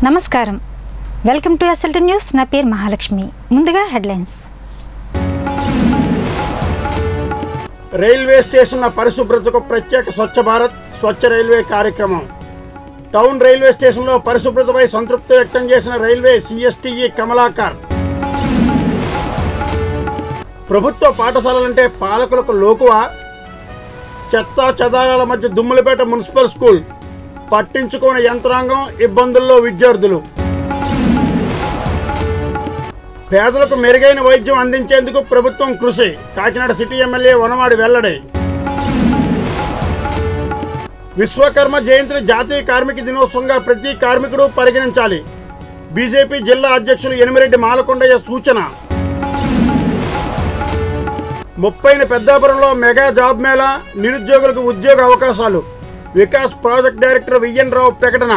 నమస్కారం welcome to SLT news నా పేరు మహాలక్ష్మి ముందుగా హెడ్లైన్స్ రైల్వే స్టేషన్ల పరిశుభ్రతకు ప్రత్యేక స్వచ్ఛ భారత్ స్వచ్ఛ రైల్వే కార్యక్రమం టౌన్ రైల్వే స్టేషన్లో పరిశుభ్రతపై సంతృప్తి వ్యక్తం చేసిన రైల్వే సిఎస్టిఈ కమలాకర్ ప్రభుత్వ పాఠశాలలంటే పాలకులకు లోకువా చెత్త చెదారాల మధ్య దుమ్ములపేట మున్సిపల్ స్కూల్ పట్టించుకోని యంత్రాంగం ఇబ్బందుల్లో విద్యార్థులు పేదలకు మెరుగైన వైద్యం అందించేందుకు ప్రభుత్వం కృషి కాకినాడ సిటీ ఎమ్మెల్యే వనవాడి వెల్లడి విశ్వకర్మ జయంతిని జాతీయ కార్మిక దినోత్సవంగా ప్రతి కార్మికుడు పరిగణించాలి బీజేపీ జిల్లా అధ్యక్షులు ఎనిమిరెడ్డి మాలకొండయ్య సూచన ముప్పైన పెద్దాపురంలో మెగా జాబ్ మేళా నిరుద్యోగులకు ఉద్యోగ అవకాశాలు Vikas project director V N ప్రకటన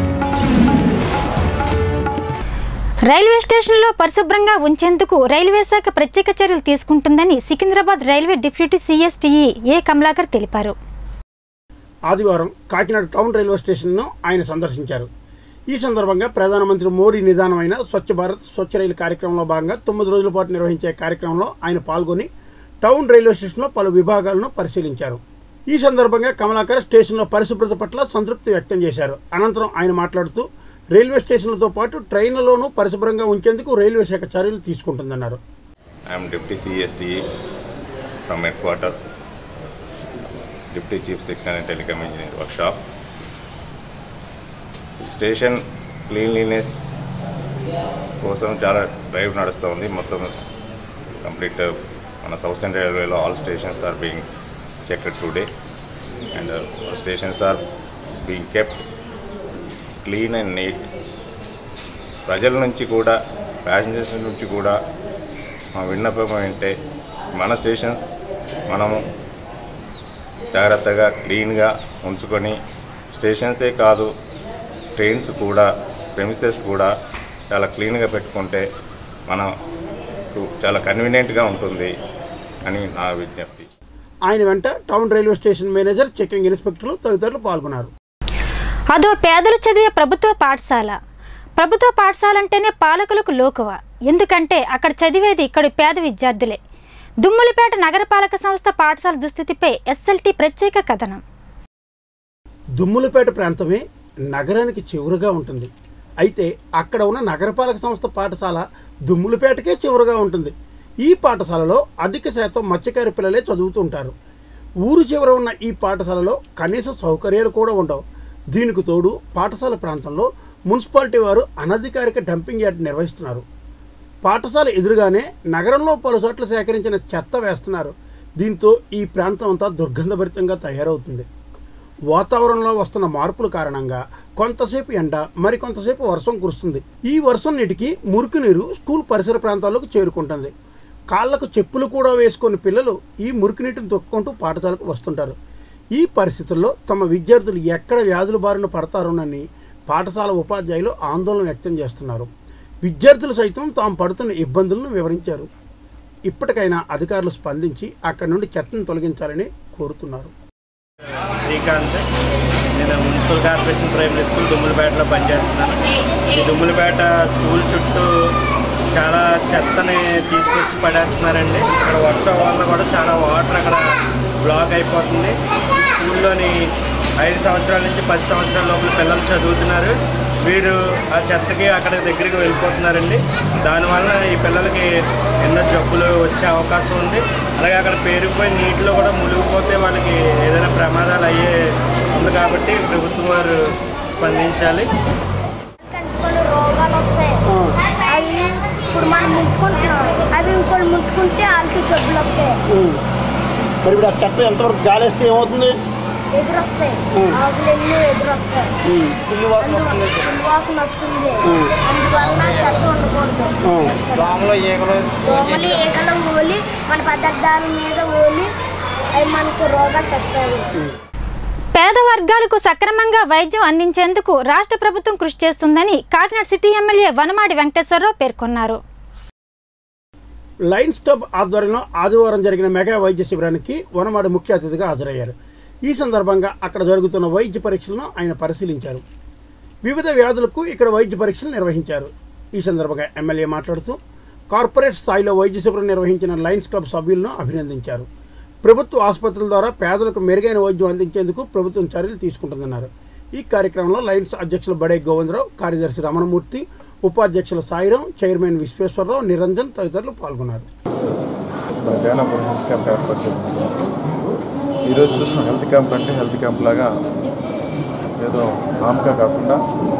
రైల్వే స్టేషన్లో పరిశుభ్రంగా ఉంచేందుకు రైల్వే శాఖ ప్రత్యేక చర్యలు తీసుకుంటుందని Secunderabad railway deputy CSTE A Kamalakar తెలిపారు ఆదివారం కాకినాడ టౌన్ రైల్వే స్టేషన్ను ఆయన సందర్శించారు ఈ సందర్భంగా ప్రధానమంత్రి మోడీ నిదానమైన స్వచ్ఛ భారత్ స్వచ్ఛ రైలు కార్యక్రమంలో భాగంగా తొమ్మిది రోజుల పాటు నిర్వహించే కార్యక్రమంలో ఆయన పాల్గొని టౌన్ రైల్వే స్టేషన్లో పలు విభాగాలను పరిశీలించారు ఈ సందర్భంగా కమలాకర్ స్టేషన్లో పరిశుభ్రత పట్ల సంతృప్తి వ్యక్తం చేశారు అనంతరం ఆయన మాట్లాడుతూ రైల్వే స్టేషన్లతో పాటు ట్రైన్లలోనూ పరిశుభ్రంగా ఉంచేందుకు రైల్వే శాఖ చర్యలు తీసుకుంటుందన్నారు I am Deputy CSTE from headquarter, Deputy Chief Signal and Telecom Engineer Workshop. Station cleanliness కోసం చాలా డ్రైవ్ నడుస్తూ ఉంది మొత్తం కంప్లీట్ మన సౌత్ సెంట్రల్ రైల్వేలో all stations are being checked today and stations are being kept clean and neat ప్రజల నుంచి కూడా ప్యాసింజర్స్ నుంచి కూడా మా విన్నపం ఏంటంటే మన స్టేషన్స్ మనము జాగ్రత్తగా క్లీన్గా ఉంచుకొని స్టేషన్సే కాదు ట్రైన్స్ కూడా ప్రెమిసెస్ కూడా చాలా క్లీన్గా పెట్టుకుంటే మనకు చాలా కన్వీనియంట్గా ఉంటుంది అని నా విజ్ఞప్తి ఆయన వెంట town railway station manager checking ఇన్స్పెక్టర్లు తదితరులు పాల్గొన్నారు అదో పేదలు చదివే ప్రభుత్వ పాఠశాల ప్రభుత్వ పాఠశాల అంటేనే పాలకులకు లోకువ ఎందుకంటే అక్కడ చదివేది ఇక్కడి పేద విద్యార్థులే దుమ్ములపేట నగరపాలక సంస్థ పాఠశాల దుస్థితిపై ఎస్ఎల్టీ ప్రత్యేక కథనం దుమ్ములపేట ప్రాంతమే నగరానికి చివరగా ఉంటుంది అయితే అక్కడ ఉన్న నగరపాలక సంస్థ పాఠశాల దుమ్ములపేటకే చివరగా ఉంటుంది ఈ పాఠశాలలో అధిక శాతం మత్స్యకారి పిల్లలే చదువుతుంటారు ఊరు చివర ఉన్న ఈ పాఠశాలలో కనీస సౌకర్యాలు కూడా ఉండవు దీనికి తోడు పాఠశాల ప్రాంతంలో మున్సిపాలిటీ వారు అనధికారిక డంపింగ్ యార్డ్ నిర్వహిస్తున్నారు పాఠశాల ఎదురుగానే నగరంలో పలు చోట్ల సేకరించిన చెత్త వేస్తున్నారు దీంతో ఈ ప్రాంతం అంతా దుర్గంధభరితంగా తయారవుతుంది వాతావరణంలో వస్తున్న మార్పుల కారణంగా కొంతసేపు ఎండ మరి కొంతసేపు వర్షం కురుస్తుంది ఈ వర్షం నీటికి మురికి నీరు స్కూల్ పరిసర ప్రాంతాల్లోకి చేరుకుంటుంది కాళ్లకు చెప్పులు కూడా వేసుకొని పిల్లలు ఈ మురికి నీటిని తొక్కుకుంటూ పాఠశాలకు వస్తుంటారు ఈ పరిస్థితుల్లో తమ విద్యార్థులు ఎక్కడ వ్యాధుల బారిన పడతారోనని పాఠశాల ఉపాధ్యాయులు ఆందోళన వ్యక్తం చేస్తున్నారు విద్యార్థులు సైతం తాము పడుతున్న ఇబ్బందులను వివరించారు ఇప్పటికైనా అధికారులు స్పందించి అక్కడి నుండి చెత్తను తొలగించాలని కోరుతున్నారు శ్రీకాంత్ నేను మున్సిపల్ కార్పొరేషన్ ప్రైమరీ స్కూల్ దుమ్ములపేటలో పనిచేస్తున్నాను ఈ దుమ్ములపేట స్కూల్ చుట్టూ చాలా చెత్తని తీసుకొచ్చి పడేస్తున్నారండి ఇక్కడ వర్షం వల్ల కూడా చాలా వాటర్ అక్కడ బ్లాక్ అయిపోతుంది స్కూల్లోని ఐదు సంవత్సరాల నుంచి పది సంవత్సరాల లోపల పిల్లలు చదువుతున్నారు వీరు ఆ చెత్తకి అక్కడ దగ్గరికి వెళ్ళిపోతున్నారండి దానివల్ల ఈ పిల్లలకి ఎన్నో జబ్బులు వచ్చే అవకాశం ఉంది అలాగే అక్కడ పేరుకుపోయి నీటిలో కూడా మునిగిపోతే వాళ్ళకి ఏదైనా ప్రమాదాలు అయ్యే ఉంది కాబట్టి ప్రభుత్వం వారు స్పందించాలి కొన్ని రోగాలు వస్తాయి అవి ఇప్పుడు మనం ముట్టుకుంటున్నాం అవి ఇంకోటి ముట్టుకుంటే వాళ్ళకి జబ్బులు వస్తాయి మరి ఇప్పుడు ఆ చెత్త ఎంతవరకు గాలేస్తే ఏమవుతుంది ఎదురొస్తాయి ఆకులు ఎన్నో ఎదురొస్తాయి ఫుల్ వాసన వస్తుంది అందువల్ల వాసన వస్తుంది అందువలన చెత్త ఉండకూడదు దోమలు ఈగలు దోమలు ఈగలు ఓలి మన పదార్థాల మీద ఓలి అవి మనకు రోగాలు తెస్తాయి పేద వర్గాలకు సక్రమంగా వైద్యం అందించేందుకు రాష్ట్ర ప్రభుత్వం కృషి చేస్తుందని కాకినాడ సిటీ ఎమ్మెల్యే వనమాడి వెంకటేశ్వరరావు పేర్కొన్నారు లయన్స్ క్లబ్ ఆధ్వర్యంలో ఆదివారం జరిగిన మెగా వైద్య శిబిరానికి వనమాడి ముఖ్య అతిథిగా హాజరయ్యారు ఈ సందర్భంగా అక్కడ జరుగుతున్న వైద్య పరీక్షలను ఆయన పరిశీలించారు వివిధ వ్యాధులకు ఇక్కడ వైద్య పరీక్షలు నిర్వహించారు ఈ సందర్భంగా ఎమ్మెల్యే మాట్లాడుతూ కార్పొరేట్ స్థాయిలో వైద్య శిబిరం నిర్వహించిన లయన్స్ క్లబ్ సభ్యులను అభినందించారు ప్రభుత్వ ఆసుపత్రుల ద్వారా పేదలకు మెరుగైన వైద్యం అందించేందుకు ప్రభుత్వం చర్యలు తీసుకుంటుందన్నారు ఈ కార్యక్రమంలో లయన్స్ అధ్యక్షులు బడే గోవిందరావు కార్యదర్శి రమణమూర్తి ఉపాధ్యక్షులు సాయిరాం చైర్మన్ విశ్వేశ్వరరావు నిరంజన్ తదితరులు పాల్గొన్నారు మన జగనాపురం హెల్త్ క్యాంప్ ఏర్పాటు చేయడం ఈరోజు చూసిన హెల్త్ క్యాంప్ అంటే హెల్త్ క్యాంప్ లాగా ఏదో నామకా కాకుండా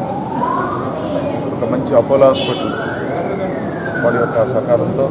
ఒక మంచి అపోలో హాస్పిటల్ వాడి యొక్క సహకారంతో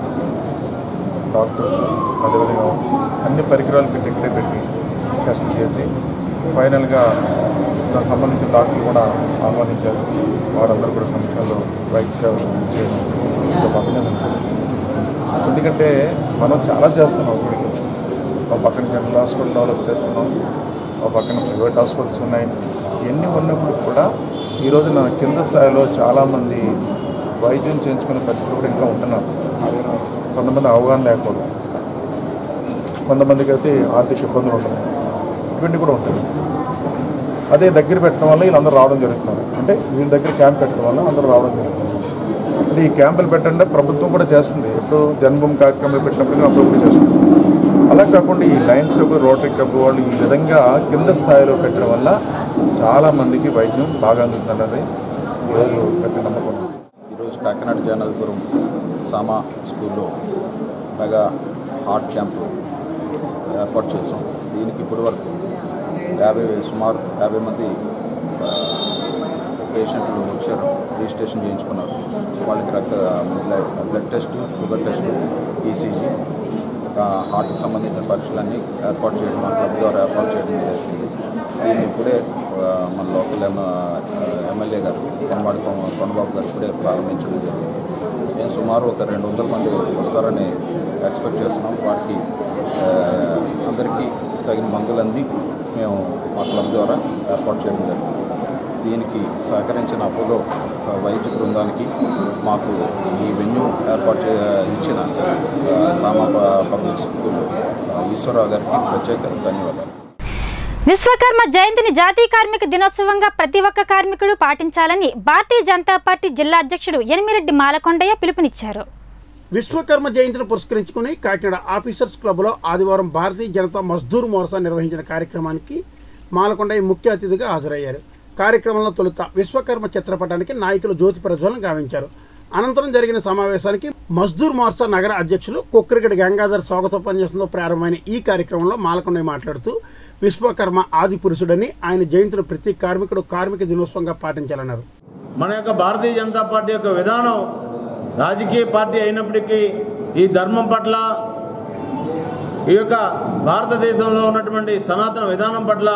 డాక్టర్స్ అదేవిధంగా అన్ని పరికరాలు పెట్టి ఇక్కడే పెట్టి టెస్ట్ చేసి ఫైనల్గా దానికి సంబంధించిన డాక్టర్లు కూడా ఆహ్వానించారు వారందరూ కూడా సమక్షంలో వైద్య సేవలు చేయడం ఒక అభినందన ఎందుకంటే మనం చాలా చేస్తున్నాం ఇప్పటికి ఒక పక్కన జనరల్ హాస్పిటల్ డెవలప్ చేస్తున్నాం ఒక పక్కన ప్రైవేట్ హాస్పిటల్స్ ఉన్నాయి ఇవన్నీ ఉన్నప్పుడు కూడా ఈరోజు నా కింద స్థాయిలో చాలామంది వైద్యం చేయించుకునే పరిస్థితులు కూడా ఇంకా ఉంటున్నారు కొంతమంది అవగాహన లేకపోవడం కొంతమందికి అయితే ఆర్థిక ఇబ్బందులు ఉండడం ఇవన్నీ కూడా ఉంటుంది అదే దగ్గర పెట్టడం వల్ల వీళ్ళందరూ రావడం జరుగుతున్నారు అంటే వీళ్ళ దగ్గర క్యాంప్ పెట్టడం వల్ల అందరూ రావడం జరుగుతుంది అంటే ఈ క్యాంపులు పెట్టండి ప్రభుత్వం కూడా చేస్తుంది ఎప్పుడు జన్మభూమి కార్యక్రమాలు పెట్టినప్పుడు అప్పుడప్పుడు చేస్తుంది అలా కాకుండా ఈ లయన్స్ క్లబ్ రోటరీ క్లబ్ వాళ్ళు ఈ విధంగా కింద స్థాయిలో పెట్టడం వల్ల చాలా మందికి వైద్యం బాగా అందుతుందన్నది ఈరోజు పెద్ద నమ్మకం ఉంది. ఈరోజు కాకినాడ జానదపురం సామా స్కూల్లో మెగా హార్ట్ క్యాంపు ఏర్పాటు చేసాం దీనికి ఇప్పటి వరకు యాభై సుమారు యాభై మంది ఆ, పేషెంట్లు వచ్చారు రిజిస్ట్రేషన్ చేయించుకున్నారు వాళ్ళకి రక్త blood blood test sugar test ECG హార్ట్కి సంబంధించిన పరీక్షలన్నీ ఏర్పాటు చేయడం మన క్లబ్ ద్వారా ఏర్పాటు చేయడం జరిగింది దీన్ని ఇప్పుడే ఆ, మన లోకల్ ఎమ్ ఎమ్మెల్యే గారు కొనవాడి కొన- కొనబాబు గారు ఇప్పుడే ప్రారంభించడం జరిగింది మేము సుమారు ఒక రెండు వందల మంది వస్తారని ఎక్స్పెక్ట్ చేస్తున్నాం వారికి ఆ, అందరికీ తగిన మందులు అంది మేము మా క్లబ్ ద్వారా ఏర్పాటు చేయడం జరిగింది దీనికి సహకరించిన అపోలో ఆ, వైద్య బృందానికి మాకు ఈ వెన్యూ ఏర్పాటు చే ఇచ్చిన ఆ, సామా ప- పబ్లిక్ స్కూల్ ఆ, ఈశ్వరరావు గారికి ప్రత్యేక ధన్యవాదాలు విశ్వకర్మ జయంతిని జాతీయ కార్మిక దినోత్సవంగా ప్రతి ఒక్క కార్మికుడు పాటించాలని భారతీయ జనతా పార్టీ జిల్లా అధ్యక్షుడు ఎనిమిరెడ్డి మాలకొండయ్య పిలుపునిచ్చారు విశ్వకర్మ జయంతిని పురస్కరించుకుని కాకినాడ ఆఫీసర్స్ క్లబ్లో ఆదివారం భారతీయ జనతా మజ్దూర్ మోర్చా నిర్వహించిన కార్యక్రమానికి మాలకొండయ్య ముఖ్య అతిథిగా హాజరయ్యారు కార్యక్రమంలో తొలుత విశ్వకర్మ చిత్రపటానికి నాయకులు జ్యోతి ప్రజ్వలన గావించారు అనంతరం జరిగిన సమావేశానికి మజ్దూర్ మోర్చా నగర అధ్యక్షులు కుక్కరిగడి గంగాధర్ స్వాగతోపన్యాసంతో ప్రారంభమైన ఈ కార్యక్రమంలో మాలకొండయ్య మాట్లాడుతూ విశ్వకర్మ ఆది పురుషుడని ఆయన జయంతిని ప్రతి కార్మికుడు కార్మిక దినోత్సవంగా పాటించాలన్నారు మన యొక్క భారతీయ జనతా పార్టీ యొక్క విధానం రాజకీయ పార్టీ అయినప్పటికీ ఈ ధర్మం పట్ల ఈ యొక్క భారతదేశంలో ఉన్నటువంటి సనాతన విధానం పట్ల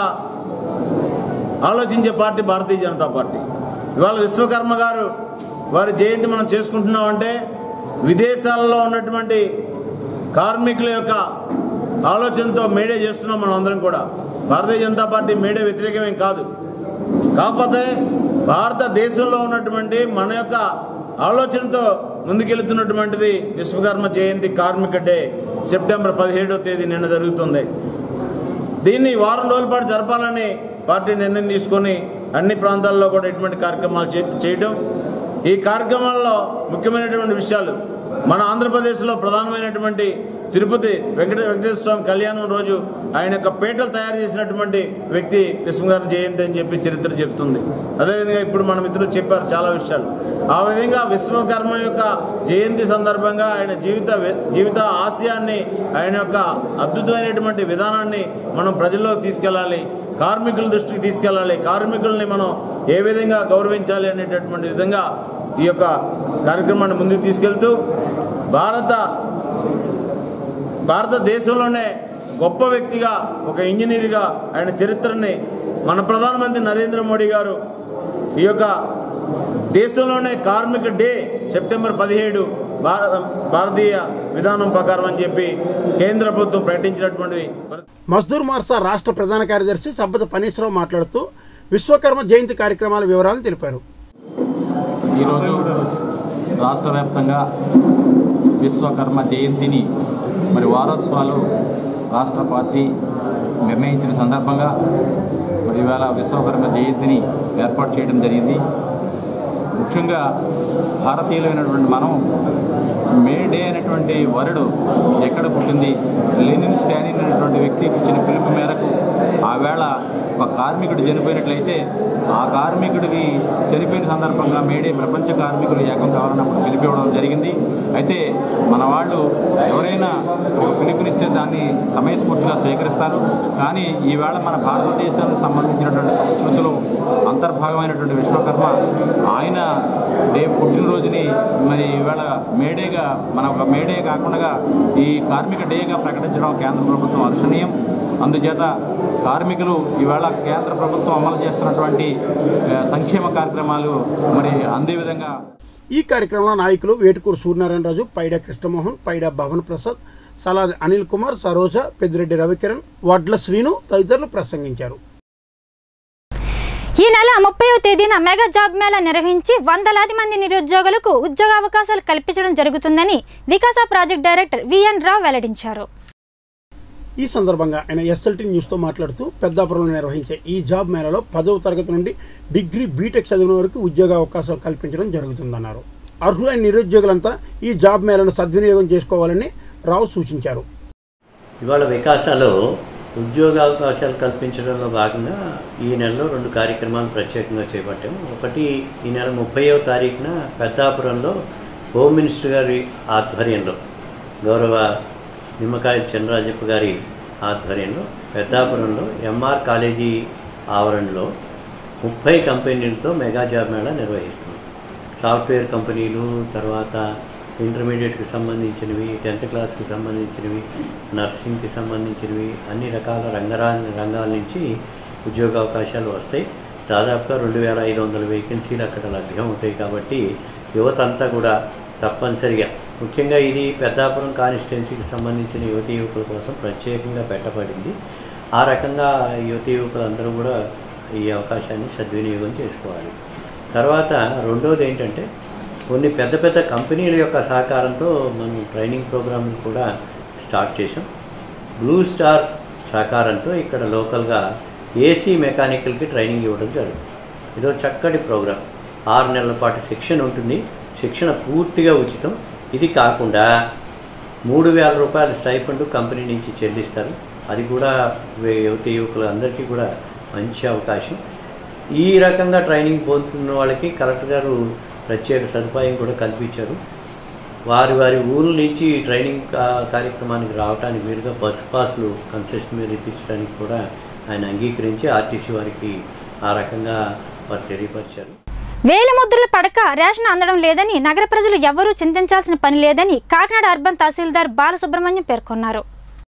ఆలోచించే పార్టీ భారతీయ జనతా పార్టీ ఇవాళ విశ్వకర్మ గారు వారి జయంతి మనం చేసుకుంటున్నామంటే విదేశాలలో ఉన్నటువంటి కార్మికుల యొక్క ఆలోచనతో మేడే చేస్తున్నాం మనం అందరం కూడా భారతీయ జనతా పార్టీ మేడే వ్యతిరేకమేం కాదు కాకపోతే భారతదేశంలో ఉన్నటువంటి మన యొక్క ఆలోచనతో ముందుకెళ్తున్నటువంటిది విశ్వకర్మ జయంతి కార్మిక డే సెప్టెంబర్ పదిహేడవ తేదీ నిన్న జరుగుతుంది దీన్ని వారం రోజుల పాటు జరపాలని పార్టీ నిర్ణయం తీసుకొని అన్ని ప్రాంతాల్లో కూడా ఇటువంటి కార్యక్రమాలు చే- చేయడం ఈ కార్యక్రమాల్లో ముఖ్యమైనటువంటి విషయాలు మన ఆంధ్రప్రదేశ్లో ప్రధానమైనటువంటి తిరుపతి వెంకట వెంకటేశ్వర స్వామి కళ్యాణం రోజు ఆయన యొక్క పేటలు తయారు చేసినటువంటి వ్యక్తి విశ్వగారి జయంతి అని చెప్పి చరిత్ర చెప్తుంది అదేవిధంగా ఇప్పుడు మన మిత్రులు చెప్పారు చాలా విషయాలు ఆ విధంగా విశ్వకర్మ యొక్క జయంతి సందర్భంగా ఆయన జీవిత జీవిత ఆశయాన్ని ఆయన యొక్క అద్భుతమైనటువంటి విధానాన్ని మనం ప్రజల్లోకి తీసుకెళ్ళాలి కార్మికుల దృష్టికి తీసుకెళ్ళాలి కార్మికుల్ని మనం ఏ విధంగా గౌరవించాలి అనేటటువంటి విధంగా ఈ యొక్క కార్యక్రమాన్ని ముందుకు తీసుకెళ్తూ భారత భారతదేశంలోనే గొప్ప వ్యక్తిగా ఒక ఇంజనీర్గా ఆయన చరిత్రని మన ప్రధానమంత్రి నరేంద్ర మోడీ గారు ఈ యొక్క దేశంలోనే కార్మిక డే సెప్టెంబర్ పదిహేడు భారత భారతీయ విధానం ప్రకారం అని చెప్పి కేంద్ర ప్రభుత్వం ప్రకటించినటువంటిది మజ్దూర్ మార్సా రాష్ట్ర ప్రధాన కార్యదర్శి సబ్బత పనీశ్వరరావు మాట్లాడుతూ విశ్వకర్మ జయంతి కార్యక్రమాల వివరాలు తెలిపారు ఈరోజు రాష్ట్ర వ్యాప్తంగా విశ్వకర్మ జయంతిని మరి వారోత్సవాలు రాష్ట్ర పార్టీ నిర్ణయించిన సందర్భంగా మరి ఇవాళ విశ్వకర్మ జయంతిని ఏర్పాటు చేయడం జరిగింది ముఖ్యంగా భారతీయులైనటువంటి మనం మే డే అనేటువంటి వరుడు ఎక్కడ పుట్టింది లెనిన్ స్టాలిన్ అనేటువంటి వ్యక్తి ఇచ్చిన పిలుపు మేరకు ఆ వేళ ఒక కార్మికుడు చనిపోయినట్లయితే ఆ కార్మికుడికి చనిపోయిన సందర్భంగా మేడే ప్రపంచ కార్మికులు ఏకం కావాలన్నప్పుడు పిలిపివ్వడం జరిగింది అయితే మన వాళ్ళు ఎవరైనా ఒక పిలుపునిస్తే దాన్ని సమయస్ఫూర్తిగా స్వీకరిస్తారు కానీ ఈవేళ మన భారతదేశానికి సంబంధించినటువంటి సంస్కృతిలో అంతర్భాగమైనటువంటి విశ్వకర్మ ఆయన డే పుట్టినరోజుని మరి ఈవేళ మేడేగా మన ఒక మేడే కాకుండా ఈ కార్మిక డేగా ప్రకటించడం కేంద్ర ప్రభుత్వం హర్షణీయం అందుచేత కార్మికులు ఈవేళ కేంద్ర ప్రభుత్వం అమలు చేస్తున్నటువంటి ఆ, సంక్షేమ కార్యక్రమాలు మరి అందే విధంగా ఈ కార్యక్రమంలో నాయకులు వేటుకూరు సూర్యనారాయణరాజు పైడా కృష్ణమోహన్ పైడా భవన్ ప్రసాద్ సలాద్ అనిల్ కుమార్ సరోజ పెద్దిరెడ్డి రవికిరణ్ వడ్ల శ్రీను తదితరులు ప్రసంగించారు ఈ నెల ముప్పైవ తేదీన మెగా జాబ్ మేళా నిర్వహించి వందలాది మంది నిరుద్యోగులకు ఉద్యోగ అవకాశాలు కల్పించడం జరుగుతుందని Vikasa project director V N వెల్లడించారు ఈ సందర్భంగా ఆయన ఎస్ఎల్టీ న్యూస్తో మాట్లాడుతూ పెద్దాపురంలో నిర్వహించే ఈ జాబ్ మేళలో పదవ తరగతి నుండి డిగ్రీ బీటెక్ చదివిన వరకు ఉద్యోగ అవకాశాలు కల్పించడం జరుగుతుందన్నారు అర్హులైన నిరుద్యోగులంతా ఈ జాబ్ మేళను సద్వినియోగం చేసుకోవాలని రావు సూచించారు ఇవాళ వికాసాలో ఉద్యోగ అవకాశాలు కల్పించడంలో భాగంగా ఈ నెలలో రెండు కార్యక్రమాలు ప్రత్యేకంగా చేపట్టాము ఒకటి ఈ నెల ముప్పైవ తారీఖున పెద్దాపురంలో హోమ్ మినిస్టర్ గారి ఆధ్వర్యంలో గౌరవ నిమ్మకాయ చంద్రరాజప్ప గారి ఆధ్వర్యంలో పెద్దాపురంలో ఎంఆర్ కాలేజీ ఆవరణలో ముప్పై కంపెనీలతో మెగా జాబ్ మేళా నిర్వహిస్తున్నాం సాఫ్ట్వేర్ కంపెనీలు తర్వాత ఇంటర్మీడియట్కి సంబంధించినవి టెన్త్ క్లాస్కి సంబంధించినవి నర్సింగ్కి సంబంధించినవి అన్ని రకాల రంగరా రంగాల నుంచి ఉద్యోగ అవకాశాలు వస్తాయి దాదాపుగా రెండు వేల ఐదు వందల వేకెన్సీలు అక్కడ లభ్యం అవుతాయి కాబట్టి యువత అంతా కూడా తప్పనిసరిగా ముఖ్యంగా ఇది పెద్దాపురం కాన్స్టిట్యున్సీకి సంబంధించిన యువతీ యువకుల కోసం ప్రత్యేకంగా పెట్టబడింది ఆ రకంగా యువతీ యువకులందరూ కూడా ఈ అవకాశాన్ని సద్వినియోగం చేసుకోవాలి తర్వాత రెండోది ఏంటంటే కొన్ని పెద్ద పెద్ద కంపెనీల యొక్క సహకారంతో మనం ట్రైనింగ్ ప్రోగ్రామ్ కూడా స్టార్ట్ చేసాం బ్లూ స్టార్ సహకారంతో ఇక్కడ లోకల్గా ఏసీ మెకానికల్కి ట్రైనింగ్ ఇవ్వడం జరుగుతుంది ఇదో చక్కటి ప్రోగ్రామ్ ఆరు నెలల పాటు శిక్షణ ఉంటుంది శిక్షణ పూర్తిగా ఉచితం ఇది కాకుండా మూడు వేల రూపాయల స్టైఫండ్ కంపెనీ నుంచి చెల్లిస్తారు అది కూడా వే- యువతి యువకులు అందరికీ కూడా మంచి అవకాశం ఈ రకంగా ట్రైనింగ్ పొందుతున్న వాళ్ళకి కలెక్టర్ గారు ప్రత్యేక సదుపాయం కూడా కల్పించారు వారి వారి ఊర్ల నుంచి ట్రైనింగ్ కా- కార్యక్రమానికి రావడానికి వీలుగా బస్ పాస్లు కన్సెషన్ మీద ఇప్పించడానికి కూడా ఆయన అంగీకరించి ఆర్టీసీ వారికి ఆ రకంగా వారు తెలియపరిచారు వేలి ముద్రలు పడక రేషన్ అందడం లేదని నగర ప్రజలు ఎవ్వరూ చింతించాల్సిన పని లేదని కాకినాడ అర్బన్ తహసీల్దార్ బాలసుబ్రహ్మణ్యం పేర్కొన్నారు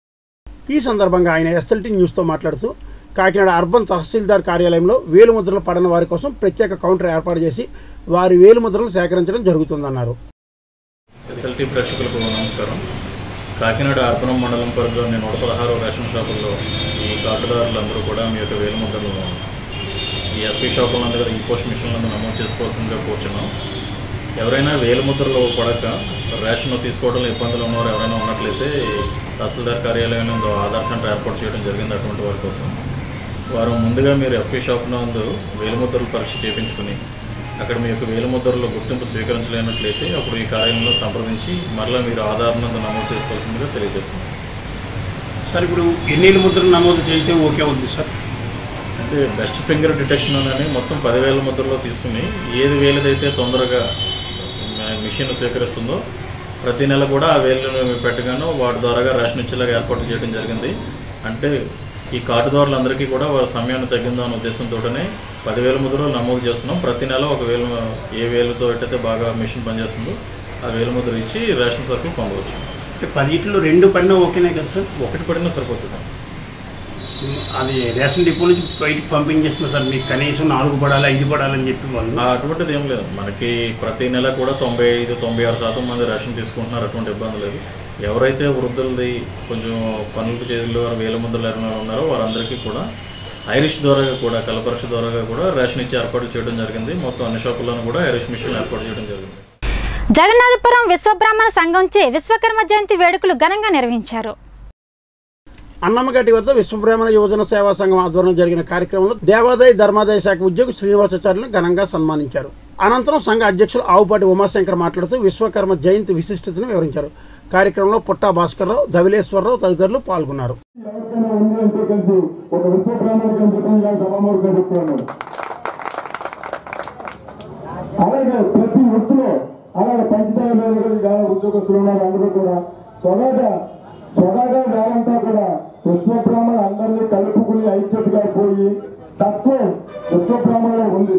ఈ సందర్భంగా ఆయన ఎస్ఎల్టీ న్యూస్తో మాట్లాడుతూ కాకినాడ అర్బన్ తహసీల్దార్ కార్యాలయంలో వేలు ముద్రలు పడని వారి కోసం ప్రత్యేక కౌంటర్ ఏర్పాటు చేసి వారి వేలు ముద్రలు సేకరించడం జరుగుతుందన్నారు ఎస్ఎల్టీ ప్రేక్షకులకు నమస్కారం కాకినాడ అర్బనం మండలం పరిధిలోని నూట పదహారు రేషన్ షాపుల్లో ఈ కార్డుదారులందరూ కూడా మీ యొక్క వేలుముద్రలు ఈ ఎస్పీ షాపుల దగ్గర ఈ పోస్ట్ మిషన్లను నమోదు చేసుకోవాల్సిందిగా కూర్చున్నాం ఎవరైనా వేలుముద్రలు పడక రేషన్ తీసుకోవడంలో ఇబ్బందులు ఉన్నవారు ఎవరైనా ఉన్నట్లయితే తహసీల్దార్ కార్యాలయం నందు ఆధార్ సెంటర్ ఏర్పాటు చేయడం జరిగింది అటువంటి వారి కోసం వారు ముందుగా మీరు ఎఫ్పీ షాప్ నందు వేలుముద్రలు పరీక్ష చేయించుకుని అక్కడ మీ యొక్క వేలుముద్రలో గుర్తింపు స్వీకరించలేనట్లయితే అప్పుడు ఈ కార్యాలయంలో సంప్రదించి మరలా మీరు ఆధార్ నందు నమోదు చేసుకోవాల్సిందిగా తెలియజేస్తున్నాం సార్ ఇప్పుడు ఎన్ని ముద్రలు నమోదు చేస్తే ఓకే అవుతుంది సార్ అంటే బెస్ట్ ఫింగర్ డిటెక్షన్ అని మొత్తం పదివేల ముద్రలో తీసుకుని ఏది వేలదైతే తొందరగా మిషన్ స్వీకరిస్తుందో ప్రతి నెల కూడా ఆ వేలు పెట్టగాను వాటి ద్వారాగా రేషన్ ఇచ్చేలాగా ఏర్పాటు చేయడం జరిగింది అంటే ఈ కార్డుదారులందరికీ కూడా వారి సమయాన్ని తగ్గిందో అనే ఉద్దేశంతోనే పదివేల ముద్రలు నమోదు చేస్తున్నాం ప్రతి నెల ఒక వేలు ఏ వేలుతో ఎట్టయితే బాగా మిషన్ పనిచేస్తుందో ఆ వేలు ముద్ర ఇచ్చి రేషన్ సరుకులు పొందవచ్చు అంటే పదిట్లో రెండు పడినా ఓకేనే కదా సార్ ఒకటి పడినా సరిపోతుంది అది రేషన్ డిపో నుంచి బయటికి పంపించేస్తున్నా సార్ మీకు కనీసం నాలుగు పడాలి ఐదు పడాలని చెప్పి వాళ్ళు ఆ, అటువంటిది ఏం లేదు మనకి ప్రతి నెల కూడా తొంభై ఐదు తొంభై ఆరు శాతం మంది రేషన్ తీసుకుంటున్నారు అటువంటి ఇబ్బంది లేదు ఎవరైతే వృద్ధులది కొంచెం పనులకు చేతులు వారు వేల మంది లేని ఉన్నారో వారందరికీ కూడా ఐరిష్ ద్వారా కూడా కలపరీక్ష ద్వారా కూడా రేషన్ ఇచ్చి ఏర్పాటు చేయడం జరిగింది మొత్తం అన్ని షాపుల్లోనూ కూడా ఐరిష్ మిషన్ ఏర్పాటు చేయడం జరిగింది జగన్నాథపురం విశ్వబ్రాహ్మణ సంఘంచే విశ్వకర్మ జయంతి వేడుకలు ఘనంగా నిర్వహించారు అన్నమ్మగడ్డి వద్ద విశ్వబ్రాహ్మణ యువజన సేవా సంఘం ఆధ్వర్యంలో జరిగిన కార్యక్రమంలో దేవాదాయ ధర్మాదాయ శాఖ ఉద్యోగి శ్రీనివాసాచార్యులను ఘనంగా సన్మానించారు అనంతరం సంఘ అధ్యక్షులు ఆవుపాటి ఉమాశంకర్ మాట్లాడుతూ విశ్వకర్మ జయంతి విశిష్టతను వివరించారు కార్యక్రమంలో పుట్టా భాస్కర్రావు ధవిలేశ్వరరావు తదితరులు పాల్గొన్నారు ఎవరికైనా ఉంది అంటే కలిసి ఒక విశ్వ బ్రాహ్మణికి అని చెప్పి ఇలా సభామూర్తిగా చెప్తున్నాను అలాగే ప్రతి వృత్తిలో అలాగే పంచదార ఉద్యోగస్తులు ఉన్నారు అందరూ కూడా స్వగాగా స్వగాగా వేలంతా కూడా విశ్వ బ్రాహ్మణ అందరినీ కలుపుకుని ఐక్యతగా పోయి తత్వం విశ్వ బ్రాహ్మణలో ఉంది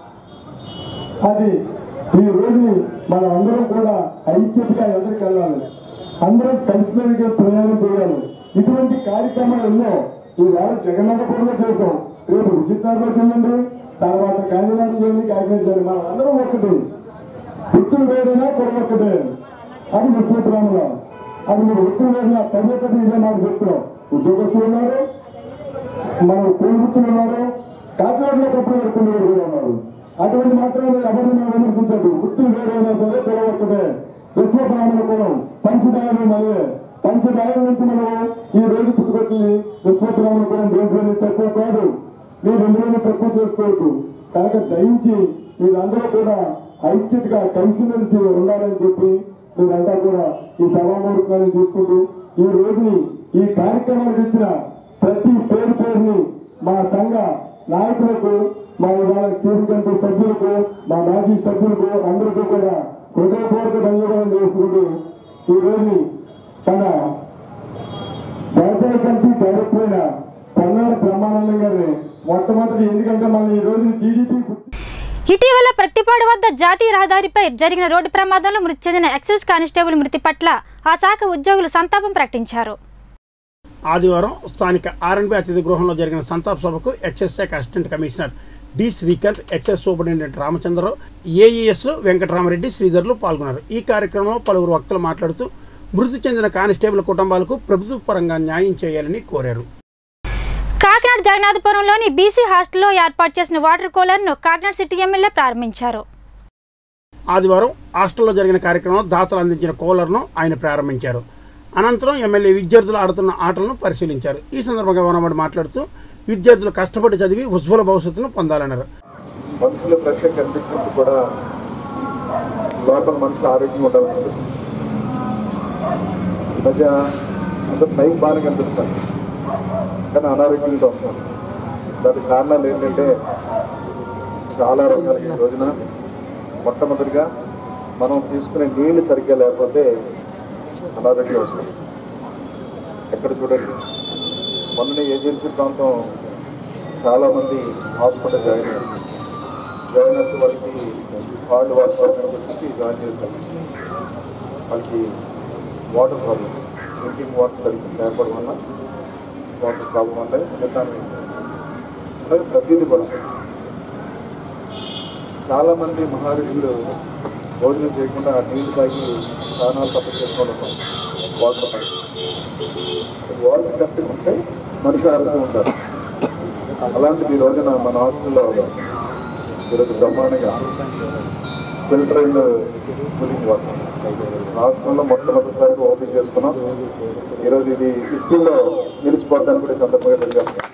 అది ఈ రోజుని మనం అందరం కూడా ఐక్యతగా ఎదురుకు వెళ్ళాలి అందరం కలిసిమెలిగే ప్రయాణం చేయాలి ఇటువంటి కార్యక్రమాలు ఎన్నో ఈవేళ జగన్నాథపురంలో చేసాం రేపు విచిత్రంలో చేయండి తర్వాత గాంధీనగర్ చేయండి కాకినాడ చేయండి మనం అందరం ఒక్కటి వృత్తులు వేరైనా కులం ఒక్కటే అది విశ్వగ్రామంలో అది మీరు వృత్తులు వేరైనా పది ఒక్కటి ఇదే మనం చెప్తున్నాం ఉద్యోగస్తులు ఉన్నారు మన కూలి వృత్తులు ఉన్నారు కాకినాడలో కప్పుడు కొన్ని కూడా ఉన్నారు అటువంటి మాత్రమే ఎవరిని మనం విమర్శించదు వృత్తులు వేరైనా సరే కులం ఒక్కటే విశ్వ బ్రాహ్మణ కులం పంచదాయలు మళ్ళీ పంచదాయల నుంచి మనం ఈ రోజు పుట్టుకొచ్చింది విశ్వ బ్రాహ్మణ కులం దేంట్లోని తక్కువ కాదు మీరు ఇందులోనే తక్కువ చేసుకోవద్దు కనుక దయించి మీరందరూ కూడా ఐక్యతగా కలిసిమెలిసి ఉండాలని చెప్పి మీరంతా కూడా ఈ సభామూర్ఖాన్ని చూసుకుంటూ ఈ రోజుని ఈ కార్యక్రమానికి ఇచ్చిన ప్రతి పేరు పేరుని మా సంఘ నాయకులకు మా ఇవాళ స్టీరింగ్ కమిటీ సభ్యులకు మా మాజీ సభ్యులకు అందరికీ కూడా హృదయపూర్వక ధన్యవాదాలు చేసుకుంటూ ఈ రోజుని తన వ్యవసాయ కమిటీ డైరెక్టర్ అయిన పన్నాల బ్రహ్మానందం గారిని మొట్టమొదటి ఎందుకంటే మన ఈ రోజు టీడీపీ ఇటీవల ప్రత్తిపాడు వద్ద జాతీయ రహదారిపై జరిగిన రోడ్డు ప్రమాదంలో మృతి చెందిన ఎక్సైజ్ కానిస్టేబుల్ మృతి పట్ల ఆ శాఖ ఉద్యోగులు సంతాపం ప్రకటించారు ఆదివారం స్థానిక ఆర్ఎన్బి అతిథి గృహంలో జరిగిన సంతాప సభకు ఎక్సైజ్ శాఖ assistant commissioner D Srikanth excise superintendent Ramachandrarao AES Venkataramareddy శ్రీధర్లు పాల్గొన్నారు ఈ కార్యక్రమంలో పలువురు వక్తలు మాట్లాడుతూ మృతి చెందిన కానిస్టేబుల్ కుటుంబాలకు ప్రభుత్వ పరంగా న్యాయం చేయాలని కోరారు కాకినాడ జగన్నాథపురంలోని బీసీ హాస్టల్లో ఏర్పాటు చేసిన వాటర్ కూలర్ను కాకినాడ సిటీ ఎమ్మెల్యే ప్రారంభించారు ఆదివారం హాస్టల్లో జరిగిన కార్యక్రమంలో దాతలు అందించిన కూలర్ను ఆయన ప్రారంభించారు అనంతరం ఎమ్మెల్యే విద్యార్థులు ఆడుతున్న ఆటలను పరిశీలించారు ఈ సందర్భంగా వనమడి మాట్లాడుతూ విద్యార్థులు కష్టపడి చదివి ఉజ్వల భవిష్యత్తును పొందాలన్నారు మనుషుల ప్రశ్న కనిపించినప్పుడు కూడా లోపల మనుషులు ఆరోగ్యంగా ఉండాలి ఈ మధ్య అందరు పైకి బాగానే కనిపిస్తారు కానీ అనారోగ్యంగా వస్తారు దానికి కారణాలు ఏంటంటే చాలా రకాల ఈ రోజున మొట్టమొదటిగా మనం తీసుకునే నీళ్లు సరిగ్గా లేకపోతే అనారోగ్యం వస్తుంది ఎక్కడ చూడండి మొన్న ఏజెన్సీ ప్రాంతం చాలామంది హాస్పిటల్ జాయిన్ అయ్యారు జాయిన్ అయితే వాళ్ళకి హార్డ్ వాటర్ వచ్చి జాయిన్ చేశారు వాళ్ళకి వాటర్ ప్రాబ్లం డ్రింకింగ్ వాటర్ సరిగ్గా లేకపోవడం వల్ల వాటర్ ప్రాబ్లం వల్ల మిగతాన్ని అలాగే ప్రతిదీ కూడా చాలామంది మహారుషులు భోజనం చేయకుండా నీళ్ళు తాగి స్నానాలు తప్ప చేసుకోవడం వాటర్ తాగి వాటర్ కరెక్ట్గా ఉంటే మనిషి ఆరోగ్యం ఉంటారు అలాంటిది ఈ రోజున మన హాస్టల్లో ఈరోజు బ్రహ్మాండంగా ఫిల్టర్ అయిన కూలింగ్ వాటర్ రాష్ట్రంలో మొట్టమొదటిసారిగా ఓపెన్ చేసుకున్నాం ఈరోజు ఇది హిస్టరీలో నిలిచిపోతాను కూడా ఈ సందర్భంగా తెలియజేస్తున్నాం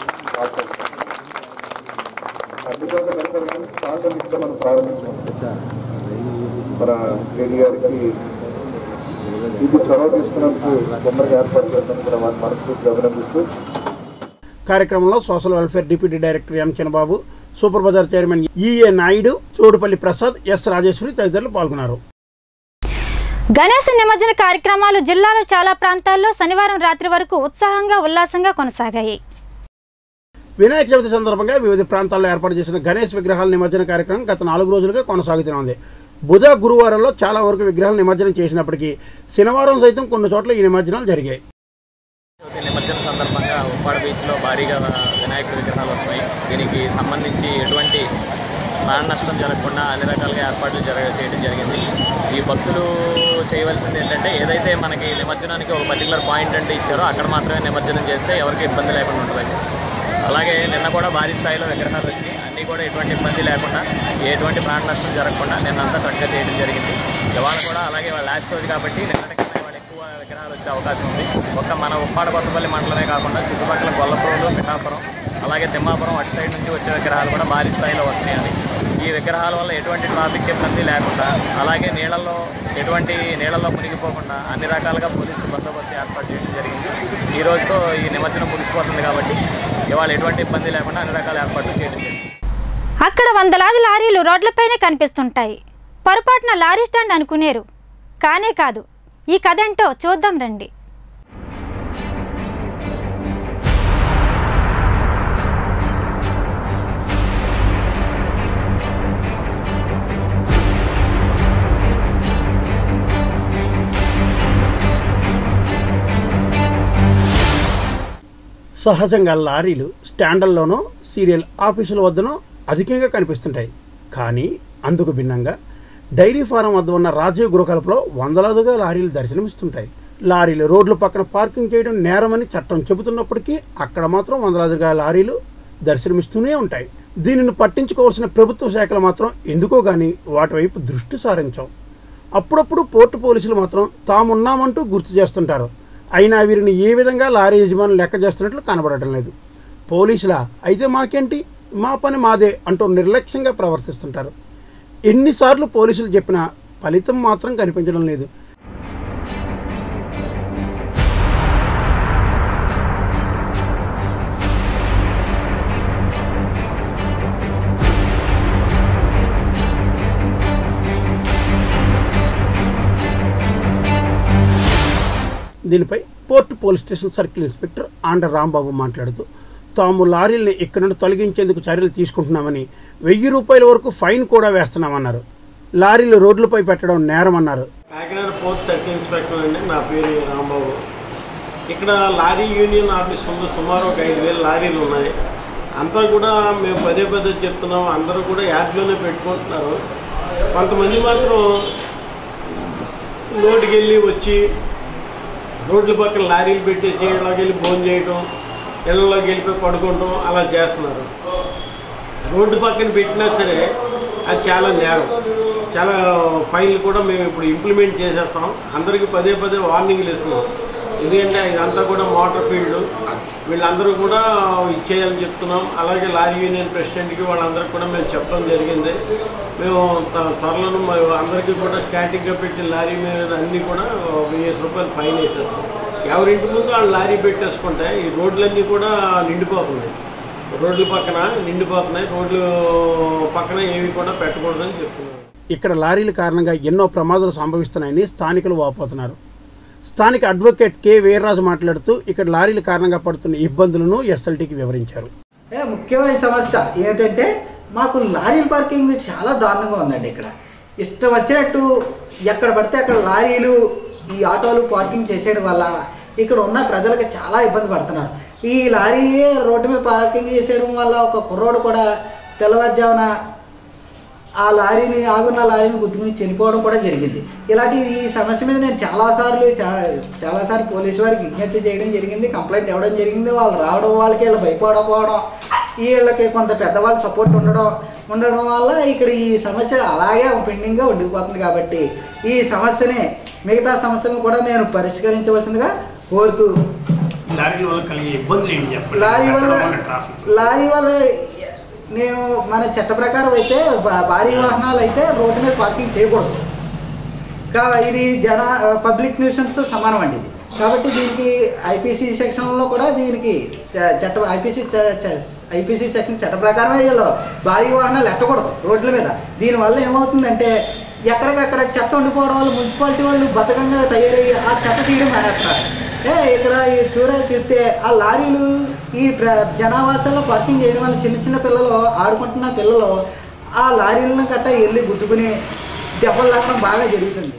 అందుకోసం సాగం ఇక్కడ మనం ప్రారంభించాం మన రెడ్డి గారికి ఇది చొరవ తీసుకున్నందుకు తొందరగా ఏర్పాటు చేసినందుకు కూడా వారిని మనస్ఫూర్తిగా అభినందిస్తూ కార్యక్రమంలో social welfare deputy director M Chinnababu super bazaar chairman EA Naidu Chodupalli Prasad S Rajeshwari తదితరులు పాల్గొన్నారు గణేశ నిమజ్జన కార్యక్రమాలు జిల్లాలో చాలా ప్రాంతాల్లో శనివారం రాత్రి వరకు ఉత్సాహంగా ఉల్లాసంగా కొనసాగాయి వినాయక చవితి సందర్భంగా వివిధ ప్రాంతాల్లో ఏర్పాటు చేసిన గణేష్ విగ్రహాల నిమజ్జన కార్యక్రమం గత నాలుగు రోజులుగా కొనసాగుతూనే ఉంది బుధ గురువారంలో చాలా వరకు విగ్రహాల నిమజ్జనం చేసినప్పటికీ శనివారం సైతం కొన్ని చోట్ల ఈ నిమజ్జనాలు జరిగాయి నిమజ్జనం సందర్భంగా ఉప్పాడ బీచ్లో భారీగా వినాయకుడి విగ్రహాలు వస్తాయి దీనికి సంబంధించి ఎటువంటి ప్రాణ నష్టం జరగకుండా అన్ని రకాలుగా ఏర్పాట్లు జరగ చేయడం జరిగింది ఈ భక్తులు చేయవలసింది ఏంటంటే ఏదైతే మనకి నిమజ్జనానికి ఒక పర్టికులర్ పాయింట్ అంటే ఇచ్చారో అక్కడ మాత్రమే నిమజ్జనం చేస్తే ఎవరికి ఇబ్బంది లేకుండా ఉంటుంది అలాగే నిన్న కూడా భారీ స్థాయిలో విగ్రహాలు వచ్చినాయి అన్నీ కూడా ఎటువంటి ఇబ్బంది లేకుండా ఎటువంటి ప్రాణ నష్టం జరగకుండా నిన్నంతా చక్కగా చేయడం జరిగింది ఇవాళ కూడా అలాగే లాస్ట్ రోజు కాబట్టి నిన్నటికన్నా ఇవాళ ఎక్కువ విగ్రహాలు వచ్చే అవకాశం ఉంది ఒక్క మన ఉప్పాడ కొత్తపల్లి మండలమే కాకుండా చుట్టుపక్కల గొల్లపూరు పిఠాపురం అలాగే తిమ్మాపురం అటు సైడ్ నుంచి వచ్చే విగ్రహాలు కూడా భారీ స్థాయిలో వస్తాయని ఈ విగ్రహాల వల్ల ఎటువంటి ట్రాఫిక్ ఇబ్బంది లేకుండా అలాగే నీళ్ళల్లో ఎటువంటి నీళ్ళల్లో మునిగిపోకుండా అన్ని రకాలుగా పోలీసు బందోబస్తు ఏర్పాటు చేయడం జరిగింది ఈ రోజుతో ఈ నిమజ్జనం ముగిసిపోతుంది కాబట్టి ఇవాళ ఎటువంటి ఇబ్బంది లేకుండా అన్ని రకాల ఏర్పాట్లు చేయడం జరిగింది అక్కడ వందలాది లారీలు రోడ్లపైనే కనిపిస్తుంటాయి పొరపాటున లారీ స్టాండ్ అనుకునేరు కానే కాదు ఈ కథ ఏంటో చూద్దాం రండి సహజంగా లారీలు స్టాండల్లోనో సీరియల్ ఆఫీసుల వద్దనో అధికంగా కనిపిస్తుంటాయి కానీ అందుకు భిన్నంగా డైరీ ఫారం వద్ద ఉన్న రాజీవ్ గృహకల్పలో వందలాదిగా లారీలు దర్శనమిస్తుంటాయి లారీలు రోడ్ల పక్కన పార్కింగ్ చేయడం నేరమని చట్టం చెబుతున్నప్పటికీ అక్కడ మాత్రం వందలాదిగా లారీలు దర్శనమిస్తూనే ఉంటాయి దీనిని పట్టించుకోవాల్సిన ప్రభుత్వ శాఖలు మాత్రం ఎందుకో కానీ వాటి వైపు దృష్టి సారించాం అప్పుడప్పుడు పోర్టు పోలీసులు మాత్రం తామున్నామంటూ గుర్తు చేస్తుంటారు అయినా వీరిని ఏ విధంగా లారీ యజమానులు లెక్క చేస్తున్నట్లు కనబడటం లేదు పోలీసులా అయితే మాకేంటి మా పని మాదే అంటూ నిర్లక్ష్యంగా ప్రవర్తిస్తుంటారు ఎన్నిసార్లు పోలీసులు చెప్పినా ఫలితం మాత్రం కనిపించడం లేదు దీనిపై port police station circle inspector Andra Rambabu మాట్లాడుతూ తాము లారీల్ని ఇక్కడి నుండి తొలగించేందుకు చర్యలు తీసుకుంటున్నామని వెయ్యి రూపాయల వరకు ఫైన్ కూడా వేస్తున్నామన్నారు లారీలు రోడ్లపై పెట్టడం నేరమన్నారు కాకినాడ పోర్ట్ సర్కిల్ ఇన్స్పెక్టర్ అండి నా పేరు రాంబాబు ఇక్కడ లారీ యూనియన్ ఆఫీస్ ఉంది సుమారు ఒక ఐదు వేల లారీలు ఉన్నాయి అంతా కూడా మేము పదే పదే చెప్తున్నాం అందరూ కూడా యాప్లోనే పెట్టుకుంటున్నారు కొంతమంది మాత్రం రోడ్డుకి వెళ్ళి వచ్చి రోడ్ల పక్కన లారీలు పెట్టేసి ఇళ్ళకి వెళ్ళి భోజనం చేయటం ఇళ్ళలోకి వెళ్ళిపోయి పడుకోవటం అలా చేస్తున్నారు రోడ్డు పక్కన పెట్టినా సరే అది చాలా నేరం చాలా ఫైన్లు కూడా మేము ఇప్పుడు ఇంప్లిమెంట్ చేసేస్తాం అందరికీ పదే పదే వార్నింగ్లు ఇస్తున్నాం ఎందుకంటే ఇదంతా కూడా మోటార్ ఫీల్డ్ వీళ్ళందరూ కూడా ఇచ్చేయాలని చెప్తున్నాం అలాగే లారీ యూనియన్ ప్రెసిడెంట్కి వాళ్ళందరికీ కూడా మేము చెప్పడం జరిగింది మేము త- త్వరలో మా- అందరికీ కూడా స్టాటిక్గా పెట్టిన లారీ మీద అన్నీ కూడా వెయ్యి రూపాయలు ఫైన్ వేసేస్తాం ఎవరింటి ముందు వాళ్ళు లారీ పెట్టేసుకుంటే ఈ రోడ్లన్నీ కూడా నిండిపోతున్నాయి రోడ్ల పక్కన నిండిపోతున్నాయి రోడ్లు పక్కన ఏవి కూడా పెట్టకూడదని చెప్తున్నాను ఇక్కడ లారీల కారణంగా ఎన్నో ప్రమాదాలు సంభవిస్తున్నాయని స్థానికులు వాపోతున్నారు స్థానిక అడ్వకేట్ కె వీర్రాజు మాట్లాడుతూ ఇక్కడ లారీల కారణంగా పడుతున్న ఇబ్బందులను ఎస్ఎల్టీకి వివరించారు ఏ, ముఖ్యమైన సమస్య ఏంటంటే మాకు లారీ పార్కింగ్ చాలా దారుణంగా ఉందండి ఇక్కడ ఇష్టం వచ్చినట్టు ఎక్కడ పడితే అక్కడ లారీలు ఈ ఆటోలు పార్కింగ్ చేసేయడం వల్ల ఇక్కడ ఉన్న ప్రజలకు చాలా ఇబ్బంది పడుతున్నారు ఈ లారీ రోడ్డు మీద పార్కింగ్ చేసేయడం వల్ల ఒక కుర్రోడు కూడా తెల్లవారుజామున ఆ లారీని ఆగున్న లారీని గుద్దుకుని చనిపోవడం కూడా జరిగింది ఇలాంటి ఈ సమస్య మీద నేను చాలాసార్లు చా- చాలాసార్లు పోలీసు వారికి విజ్ఞప్తి చేయడం జరిగింది కంప్లైంట్ ఇవ్వడం జరిగింది వాళ్ళు రావడం వాళ్ళకి వీళ్ళు భయపడకపోవడం వీళ్ళకి కొంత పెద్దవాళ్ళ సపోర్ట్ ఉండడం ఉండడం వల్ల ఇక్కడ ఈ సమస్య అలాగే పెండింగ్గా ఉండిపోతుంది కాబట్టి ఈ సమస్యని మిగతా సమస్యలను కూడా నేను పరిష్కరించవలసిందిగా కోరుతూ లారీల వల్ల కలిగే ఇబ్బందులు ఏంటి చెప్పండి లారీ వల్ల పెట్టడం వల్ల ట్రాఫిక్ లారీ వల్ల నేను మన చట్ట ప్రకారం అయితే భా- భారీ వాహనాలు అయితే రోడ్డు మీద పార్కింగ్ చేయకూడదు కా ఇది జన పబ్లిక్ న్యూసెన్స్తో సమానం అండి ఇది కాబట్టి దీనికి ఐపీసీ సెక్షన్లో కూడా దీనికి చ- చట్ట ఐపీసీ ఐపీసీ సెక్షన్ చట్ట ప్రకారమే వీళ్ళు భారీ వాహనాలు ఎట్టకూడదు రోడ్ల మీద దీనివల్ల ఏమవుతుందంటే ఎక్కడికక్కడ చెత్త ఉండిపోవడం వల్ల మున్సిపాలిటీ వాళ్ళు బతకంగా తయారయ్యి ఆ చెత్త తీయడం మానేస్తున్నారు ఏ ఇక్కడ ఈ చూడ చూస్తే ఆ లారీలు ఈ ప్ర జనావాసాల్లో పార్కింగ్ చేయడం వల్ల చిన్న చిన్న పిల్లలు ఆడుకుంటున్న పిల్లలు ఆ లారీలను గట్ట వెళ్ళి గుద్దుకుని దెబ్బలు తాగడం బాగా జరుగుతుంది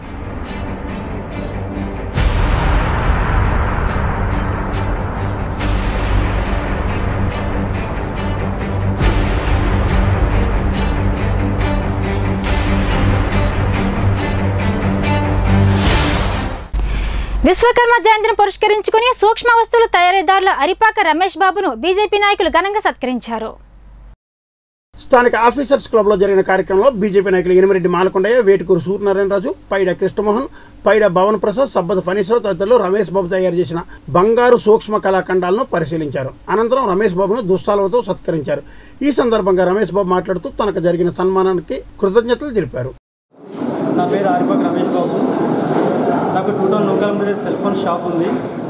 విశ్వకర్మ జయంతిని పురస్కరించుకుని సూక్ష్మ వస్తువుల తయారీదారుల అరిపాక రమేష్ బాబును బీజేపీ నాయకులు ఘనంగా సత్కరించారు స్థానిక ఆఫీసర్స్ క్లబ్లో జరిగిన కార్యక్రమంలో బీజేపీ నాయకులు ఇనిమిరెడ్డి మాలకొండయ్య వేటుకూరు సూర్యనారాయణరాజు పైడ కృష్ణమోహన్ పైడ భవన్ ప్రసాద్ సబ్బత ఫనీశ్వరరావు తదితరులు రమేష్ బాబు తయారు చేసిన బంగారు సూక్ష్మ కళాఖండాలను పరిశీలించారు అనంతరం రమేష్ బాబును దుస్తాలతో సత్కరించారు ఈ సందర్భంగా రమేష్ బాబు మాట్లాడుతూ తనకు జరిగిన సన్మానానికి కృతజ్ఞతలు తెలిపారు నా పేరు ఆరిపాక్ రమేష్ బాబు నాకు టూ టౌన్ లోకల్ మీద సెల్ ఫోన్ షాప్ ఉంది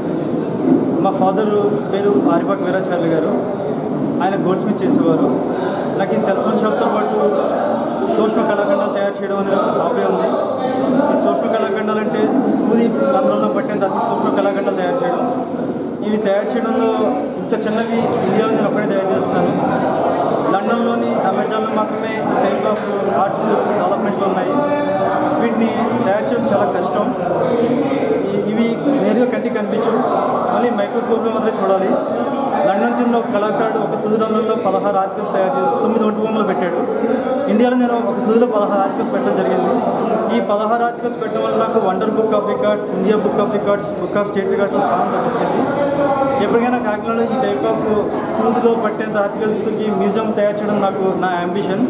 మా ఫాదర్ పేరు ఆరిపాక్ వీరాచార్య గారు ఆయన గోల్డ్ స్మిత్ చేసేవారు నాకు ఈ సెల్ ఫోన్ షాప్తో పాటు సూక్ష్మ కళాఖండాలు తయారు చేయడం అనేది ఒక హాబీ ఉంది ఈ సూక్ష్మ కళాఖండాలు అంటే సూది రంధ్రంలో పట్టేంత అతి సూక్ష్మ కళాఖండాలు తయారు చేయడం ఇవి తయారు చేయడంలో ఇంత చిన్నవి ఇండియాలో నేను ఒక్కడే తయారు చేస్తున్నాను లండన్లోని అమెజాన్లో మాత్రమే ఈ టైప్ ఆఫ్ ఆర్ట్స్ డెవలప్మెంట్లు ఉన్నాయి వీటిని తయారు చేయడం చాలా కష్టం ఈ- ఇవి నేరుగా కంటికి కనిపించు మళ్ళీ మైక్రోస్కోప్లో మాత్రమే చూడాలి లండన్ చెందిన ఒక కళాకారుడు ఒక సూదిరంలో పదహారు ఆర్టికల్స్ తయారు చేసి తొమ్మిది ఒంటి బొమ్మలు పెట్టాడు ఇండియాలో నేను ఒక సూదిలో పదహారు ఆర్టికల్స్ పెట్టడం జరిగింది ఈ పదహారు ఆర్టికల్స్ పెట్టడం వల్ల నాకు wonder book of records India book of records book of state records స్థానం లభించింది ఎప్పటికైనా కాకినాడలో ఈ టైప్ ఆఫ్ సూదిలో పట్టేంత ఆర్టికల్స్కి మ్యూజియం తయారు చేయడం నాకు నా అంబిషన్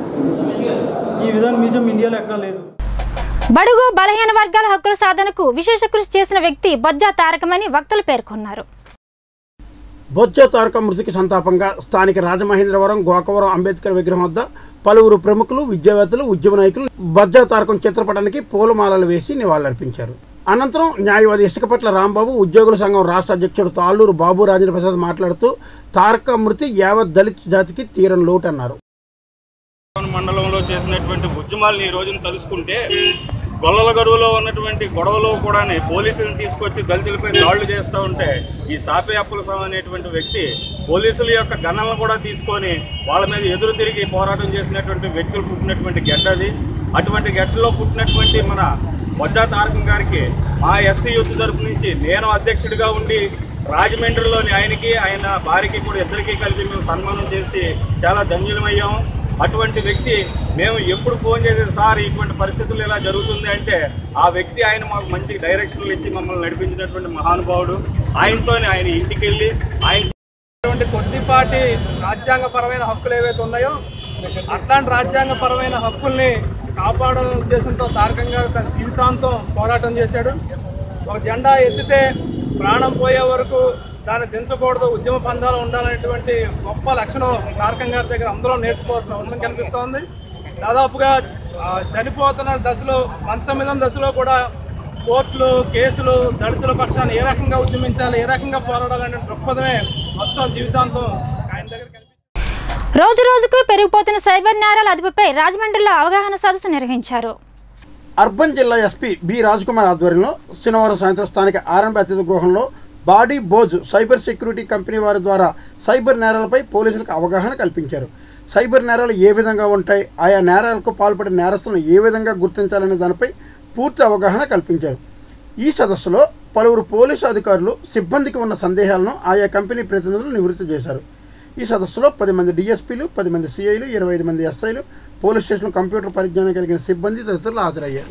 ఈ విధంగా మ్యూజియం ఇండియాలో ఎక్కడా లేదు బడుగు బలహీన వర్గాల హక్కుల సాధనకు విశేష కృషి చేసిన వ్యక్తి బొజ్జా తారకమని వక్తలు పేర్కొన్నారు బొజ్జ తారక మృతికి సంతాపంగా స్థానిక రాజమహేంద్రవరం గోకవరం అంబేద్కర్ విగ్రహం వద్ద పలువురు ప్రముఖులు విద్యావేత్తలు ఉద్యమ నాయకులు బొజ్జ తారకం చిత్రపటానికి పూలమాలలు వేసి నివాళులర్పించారు అనంతరం న్యాయవాది ఇసుకపట్ల రాంబాబు ఉద్యోగుల సంఘం రాష్ట్ర అధ్యక్షుడు తాళ్ళూరు బాబు రాజేంద్ర ప్రసాద్ మాట్లాడుతూ తారక మృతి యావత్ దళిత్ జాతికి తీరని లోటు అన్నారు మండలంలో చేసినటువంటి ఉద్యమాలను ఈ రోజున తలుసుకుంటే గొల్లల గడువులో ఉన్నటువంటి గొడవలో కూడా పోలీసులను తీసుకొచ్చి దళితులపై దాడులు చేస్తూ ఉంటే ఈ సాపే అప్పుల స్వామి అనేటువంటి వ్యక్తి పోలీసుల యొక్క గణనలను కూడా తీసుకొని వాళ్ళ మీద ఎదురు తిరిగి పోరాటం చేసినటువంటి వ్యక్తులు పుట్టినటువంటి గడ్డ అది అటువంటి గడ్డలో పుట్టినటువంటి మన వజ్జా తారకం గారికి మా ఎస్సీ యూత్ తరపు నుంచి నేను అధ్యక్షుడిగా ఉండి రాజమండ్రిలోని ఆయనకి ఆయన భార్యకి కూడా ఇద్దరికీ కలిపి మేము సన్మానం చేసి చాలా ధన్యులమయ్యాం అటువంటి వ్యక్తి మేము ఎప్పుడు ఫోన్ చేసేది సార్ ఇటువంటి పరిస్థితులు ఇలా జరుగుతుంది అంటే ఆ వ్యక్తి ఆయన మాకు మంచి డైరెక్షన్లు ఇచ్చి మమ్మల్ని నడిపించినటువంటి మహానుభావుడు ఆయనతోనే ఆయన ఇంటికి వెళ్ళి ఆయన అటువంటి కొద్దిపాటి రాజ్యాంగపరమైన హక్కులు ఏవైతే ఉన్నాయో అట్లాంటి రాజ్యాంగపరమైన హక్కుల్ని కాపాడాలనే ఉద్దేశంతో తారకం గారు తన జీవితాంతం పోరాటం చేశాడు ఒక జెండా ఎత్తితే ప్రాణం పోయే వరకు దాన్ని దించకూడదు ఉద్యమ పందాలు ఉండాలనేటువంటి గొప్ప లక్షణం తారకం గారి దగ్గర అందరూ నేర్చుకోవాల్సిన అవసరం కనిపిస్తోంది దాదాపుగా ఆ, చనిపోతున్న దశలో మంచం మీద దశలో కూడా కోర్టులు కేసులు దళితుల పక్షాన్ని ఏ రకంగా ఉద్యమించాలి ఏ రకంగా పోరాడాలనే దృక్పథమే మొత్తం జీవితాంతం ఆయన దగ్గర రోజు రోజుకు పెరిగిపోతున్న సైబర్ నేరాల అదుపుపై రాజమండ్రిలో అవగాహన సదస్సు నిర్వహించారు అర్బన్ జిల్లా ఎస్పీ బి రాజ్కుమార్ ఆధ్వర్యంలో శనివారం సాయంత్రం స్థానిక ఆర్ఎంబి అతిథి గృహంలో బాడీ బోజ్ సైబర్ సెక్యూరిటీ కంపెనీ వారి ద్వారా సైబర్ నేరాలపై పోలీసులకు అవగాహన కల్పించారు సైబర్ నేరాలు ఏ విధంగా ఉంటాయి ఆయా నేరాలకు పాల్పడిన నేరస్తులను ఏ విధంగా గుర్తించాలనే దానిపై పూర్తి అవగాహన కల్పించారు ఈ సదస్సులో పలువురు పోలీసు అధికారులు సిబ్బందికి ఉన్న సందేహాలను ఆయా కంపెనీ ప్రతినిధులు నివృత్తి చేశారు ఈ సదస్సులో పది మంది డిఎస్పీలు పది మంది సిఐలు ఇరవై ఐదు మంది ఎస్ఐలు పోలీస్ స్టేషన్ కంప్యూటర్ పరిజ్ఞానం కలిగిన సిబ్బంది తదితరులు హాజరయ్యారు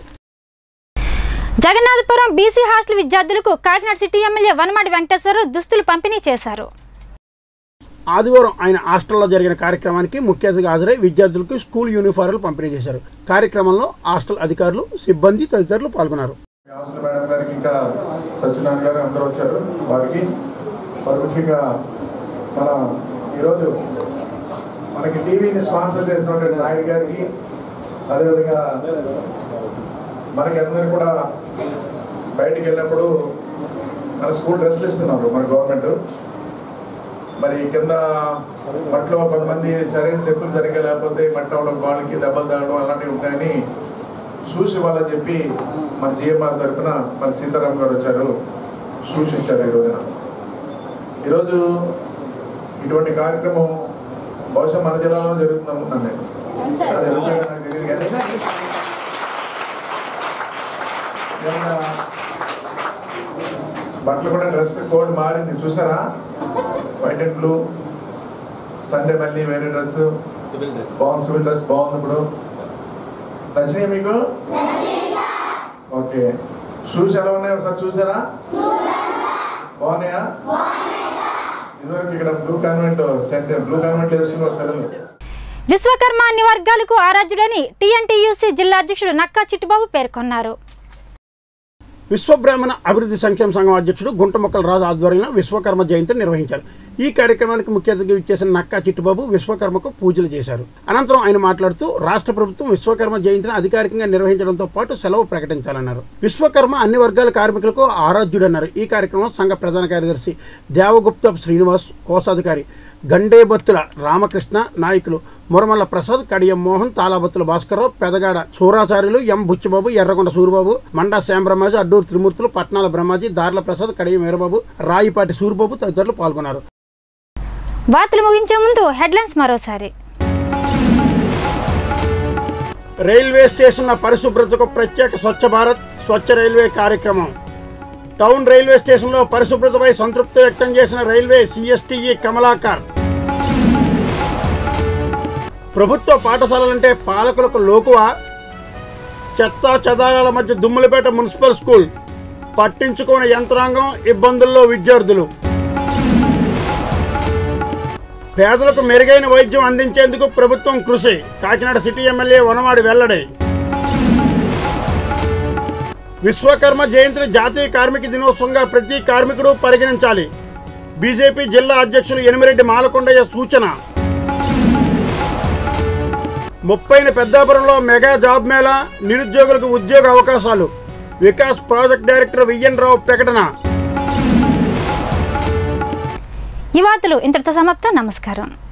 జగన్నాథపురం బీసీ హాస్టల్ విద్యార్థులకు కాకినాడ సిటీ ఎమ్మెల్యే వనమాడి వెంకటేశ్వరరావు దుస్తులు పంపిణీ చేశారు ఆదివారం ఆయన హాస్టల్లో జరిగిన కార్యక్రమానికి ముఖ్య అతిథిగా హాజరై విద్యార్థులకు స్కూల్ యూనిఫారాలు పంపిణీ చేశారు కార్యక్రమంలో హాస్టల్ అధికారులు సిబ్బంది తదితరులు పాల్గొన్నారు హాస్టల్ మేడం గారికి ఇంకా సత్యనారాయణ గారు అందరూ వచ్చారు వారికి మరి ముఖ్యంగా మన ఈరోజు మనకి టీవీని స్పాన్సర్ చేసినటువంటి నాయుడు గారికి అదేవిధంగా మనకి అందరికీ కూడా బయటికి వెళ్ళినప్పుడు మన స్కూల్ డ్రెస్సులు ఇస్తున్నారు మన గవర్నమెంట్ మరి కింద మట్లో కొంతమంది సరైన చెప్పులు సరిగ్గా లేకపోతే మట్టి అవడం వాళ్ళకి దెబ్బలు తాగడం అలాంటివి ఉంటాయని చూసి ఇవ్వాలని చెప్పి మన జిఎంఆర్ తరఫున మన సీతారాం గారు వచ్చారు సూచించారు ఈ రోజున ఈరోజు ఇటువంటి కార్యక్రమం బహుశా మన జిల్లాలో జరుగుతుంది అనుకున్నాను నేను అది నిజంగా నాకు తెలియదు కానీ నిన్న బట్టలు కూడా డ్రెస్ కోడ్ మారింది చూసారా వైట్ అండ్ బ్లూ సండే మళ్ళీ వేరే డ్రెస్ బాగుంది సివిల్ డ్రెస్ బాగుంది ఇప్పుడు నచ్చినాయి మీకు ఓకే షూస్ ఎలా ఉన్నాయి ఒకసారి చూసారా బాగున్నాయా ఇదివరకు ఇక్కడ blue convent centre blue convent వేసుకుని వస్తారు విశ్వకర్మ అన్ని వర్గాలకు ఆరాధ్యుడని టీఎన్టీయూసీ జిల్లా అధ్యక్షుడు నక్కా చిట్టుబాబు పేర్కొన్నారు విశ్వబ్రాహ్మణ అభివృద్ధి సంక్షేమ సంఘం అధ్యక్షుడు గుంటమొక్కల రాజు ఆధ్వర్యంలో విశ్వకర్మ జయంతిని నిర్వహించారు ఈ కార్యక్రమానికి ముఖ్య అతిథిగా ఇచ్చేసిన నక్కా చిట్టుబాబు విశ్వకర్మకు పూజలు చేశారు అనంతరం ఆయన మాట్లాడుతూ రాష్ట్ర ప్రభుత్వం విశ్వకర్మ జయంతిని అధికారికంగా నిర్వహించడంతో పాటు సెలవు ప్రకటించాలన్నారు విశ్వకర్మ అన్ని వర్గాల కార్మికులకు ఆరాధ్యుడన్నారు ఈ కార్యక్రమంలో సంఘ ప్రధాన కార్యదర్శి దేవగుప్త శ్రీనివాస్ కోశాధికారి గండేబత్తుల రామకృష్ణ నాయకులు మురమల్ల ప్రసాద్ కడియం మోహన్ తాలాబత్తుల భాస్కరరావు పెదగాడ సూరాచార్యులు ఎం బుచ్చిబాబు ఎర్రగొండ సూరిబాబు మండా శ్యాంబ్రహ్మాజీ అడ్డూరు త్రిమూర్తులు పట్నాల బ్రహ్మాజీ దార్ల ప్రసాద్ కడియం వీరబాబు రాయిపాటి సూరిబాబు తదితరులు పాల్గొన్నారు వార్తలు ముగించే ముందు హెడ్లైన్స్ మరోసారి రైల్వే స్టేషన్ల పరిశుభ్రతకు ప్రత్యేక స్వచ్ఛ భారత్ స్వచ్ఛ రైల్వే కార్యక్రమం టౌన్ రైల్వే స్టేషన్లో పరిశుభ్రతపై సంతృప్తి వ్యక్తం చేసిన రైల్వే సిఎస్టిఈ కమలాకర్ ప్రభుత్వ పాఠశాలలంటే పాలకులకు లోకువ చెత్త చెదారాల మధ్య దుమ్ములపేట మున్సిపల్ స్కూల్ పట్టించుకోని యంత్రాంగం ఇబ్బందుల్లో విద్యార్థులు పేదలకు మెరుగైన వైద్యం అందించేందుకు ప్రభుత్వం కృషి కాకినాడ సిటీ ఎమ్మెల్యే వనవాడి వెల్లడి విశ్వకర్మ జయంతిని జాతీయ కార్మిక దినోత్సవంగా ప్రతి కార్మికుడు పరిగణించాలి బీజేపీ జిల్లా అధ్యక్షులు ఎనిమిరెడ్డి మాలకొండయ్య సూచన ముప్పైన పెద్దాపురంలో మెగా జాబ్ మేళా నిరుద్యోగులకు ఉద్యోగ అవకాశాలు Vikas project director V N ప్రకటన ఈ వార్తలు ఇంతటితో సమాప్తం నమస్కారం